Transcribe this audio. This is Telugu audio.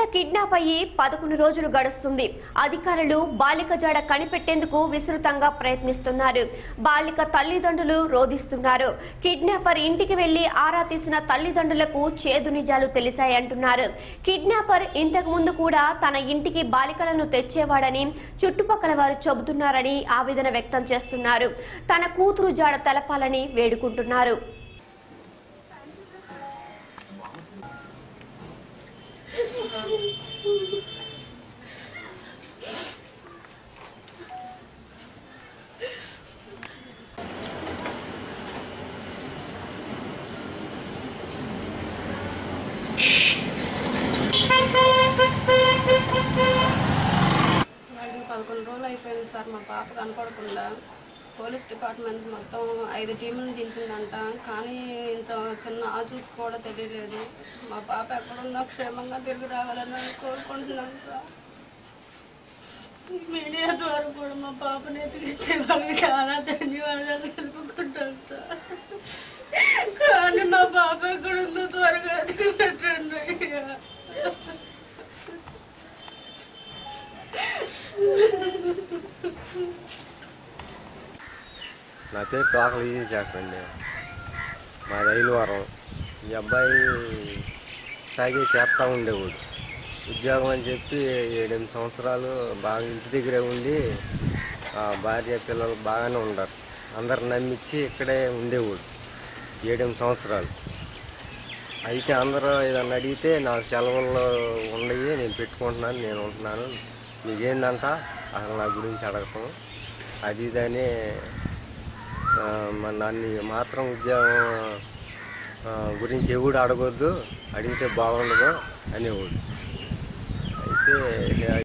కిడ్నాప్ అయ్యి పదకొండు రోజులు గడుస్తుంది అధికారులు బాలిక జాడ కనిపెట్టేందుకు విస్తృతంగా ప్రయత్నిస్తున్నారు బాలిక తల్లిదండ్రులు రోధిస్తున్నారు కిడ్నాపర్ ఇంటికి వెళ్లి ఆరా తీసిన తల్లిదండ్రులకు చేదు నిజాలు తెలిసాయంటున్నారు కిడ్నాపర్ ఇంతకు ముందు కూడా తన ఇంటికి బాలికలను తెచ్చేవాడని చుట్టుపక్కల వారు చెబుతున్నారని ఆవేదన వ్యక్తం చేస్తున్నారు తన కూతురు జాడ తెలపాలని వేడుకుంటున్నారు అది పదకొండు రోజులు అయిపోయింది సార్ మా పాప కనపడకుండా పోలీస్ డిపార్ట్మెంట్ మొత్తం ఐదు టీములను దించిందంట కానీ ఇంత చిన్న ఆచూకు కూడా తెలియలేదు మా పాప ఎక్కడున్నా క్షేమంగా తిరిగి రావాలని కోరుకుంటున్నాను సార్ మీడియా ద్వారా కూడా మా పాపని తెలిస్తే వాళ్ళకి చాలా ధన్యవాదాలు తెలుపుకుంటాను సార్ కానీ మా పాప ఎక్కడుందో త్వరగా ఎదిగి పెట్టండి నా పేరు తోకలు ఈజీ చెప్పండి మా రైలువారం ఈ అబ్బాయి తాగి చేస్తా ఉండేవాడు ఉద్యోగం అని చెప్పి ఏడెనిమిది సంవత్సరాలు బాగా ఇంటి దగ్గరే ఉండి ఆ భార్య పిల్లలు బాగానే ఉన్నారు అందరు నమ్మించి ఇక్కడే ఉండేవాడు ఏడెనిమిది సంవత్సరాలు అయితే అందరూ ఏదన్నా అడిగితే నాకు సెలవుల్లో ఉండయి నేను పెట్టుకుంటున్నాను నేను ఉంటున్నాను మీకేందంట అసలు నా గురించి అడగటం అది ఇదని ఆ, మరి నన్ను మాత్రం ఉద్యోగం ఆ, గురించి ఎవడు అడగొద్దు అడిగితే బాగుండదు అనేవాడు అయితే